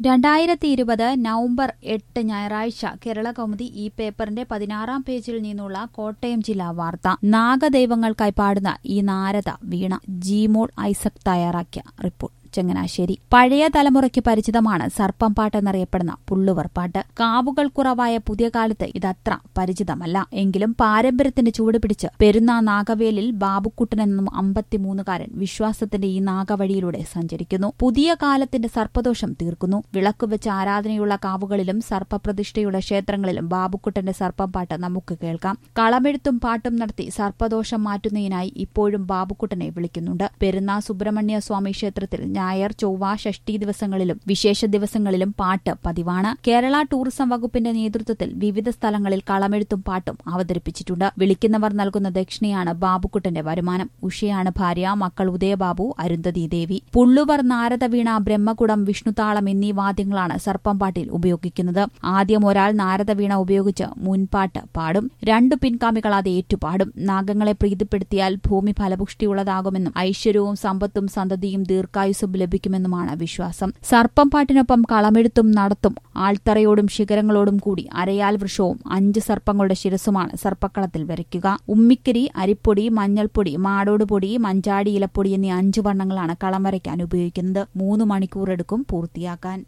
രണ്ടായിരത്തി ഇരുപത് നവംബർ എട്ട് ഞായറാഴ്ച കേരള കൗമുദി ഈ പേപ്പറിന്റെ പതിനാറാം പേജിൽ നിന്നുള്ള കോട്ടയം ജില്ലാ വാർത്ത നാഗദൈവങ്ങൾക്കായി പാടുന്ന ഈ നാരദ വീണ ജീമോൾ ഐസക് തയ്യാറാക്കിയ റിപ്പോർട്ട് ചങ്ങനാശ്ശേരി പഴയ തലമുറയ്ക്ക് പരിചിതമാണ് സർപ്പം പാട്ട് എന്നറിയപ്പെടുന്ന പുള്ളുവർ പാട്ട് കാവുകൾ കുറവായ പുതിയ കാലത്ത് ഇതത്ര പരിചിതമല്ല എങ്കിലും പാരമ്പര്യത്തിന്റെ ചൂട് പിടിച്ച് പെരുന്ന നാഗവേലിൽ ബാബുക്കുട്ടൻ എന്നും അമ്പത്തിമൂന്നുകാരൻ വിശ്വാസത്തിന്റെ ഈ നാഗവഴിയിലൂടെ സഞ്ചരിക്കുന്നു പുതിയ കാലത്തിന്റെ സർപ്പദോഷം തീർക്കുന്നു വിളക്കുവെച്ച് ആരാധനയുള്ള കാവുകളിലും സർപ്പപ്രതിഷ്ഠയുടെ ക്ഷേത്രങ്ങളിലും ബാബുക്കുട്ടന്റെ സർപ്പം പാട്ട് നമുക്ക് കേൾക്കാം കളമെഴുത്തും പാട്ടും നടത്തി സർപ്പദോഷം മാറ്റുന്നതിനായി ഇപ്പോഴും ബാബുക്കുട്ടനെ വിളിക്കുന്നുണ്ട് പെരുന്ന സുബ്രഹ്മണ്യ സ്വാമി ക്ഷേത്രത്തിൽ ഞായർ ചൊവ്വ ഷഷ്ടി ദിവസങ്ങളിലും വിശേഷ ദിവസങ്ങളിലും പാട്ട് പതിവാണ് കേരള ടൂറിസം വകുപ്പിന്റെ നേതൃത്വത്തിൽ വിവിധ സ്ഥലങ്ങളിൽ കളമെഴുത്തും പാട്ടും അവതരിപ്പിച്ചിട്ടുണ്ട് വിളിക്കുന്നവർ നൽകുന്ന ദക്ഷിണയാണ് ബാബുക്കുട്ടന്റെ വരുമാനം ഉഷയാണ് ഭാര്യ മക്കൾ ഉദയബാബു അരുന്ധതി ദേവി പുള്ളുവർ നാരദവീണ ബ്രഹ്മകുടം വിഷ്ണുതാളം എന്നീ വാദ്യങ്ങളാണ് സർപ്പംപാട്ടിൽ ഉപയോഗിക്കുന്നത് ആദ്യം ഒരാൾ നാരദവീണ ഉപയോഗിച്ച് മുൻപാട്ട് പാടും രണ്ടു പിൻകാമികൾ അത് ഏറ്റുപാടും നാഗങ്ങളെ പ്രീതിപ്പെടുത്തിയാൽ ഭൂമി ഫലപുഷ്ടിയുള്ളതാകുമെന്നും ഐശ്വര്യവും സമ്പത്തും സന്തതിയും ദീർഘായുസ്സും ലഭിക്കുമെന്നുമാണ് വിശ്വാസം സർപ്പം പാട്ടിനൊപ്പം കളമെഴുത്തും നടത്തും ആൾത്തറയോടും ശിഖരങ്ങളോടും കൂടി അരയാൽ വൃക്ഷവും അഞ്ച് സർപ്പങ്ങളുടെ ശിരസുമാണ് സർപ്പക്കളത്തിൽ വരയ്ക്കുക ഉമ്മിക്കരി അരിപ്പൊടി മഞ്ഞൾപ്പൊടി മാടോട് പൊടി മഞ്ചാടി ഇലപ്പൊടി എന്നീ അഞ്ചു വർണ്ണങ്ങളാണ് കളം വരയ്ക്കാൻ ഉപയോഗിക്കുന്നത് മൂന്ന് മണിക്കൂർ എടുക്കും പൂർത്തിയാക്കാൻ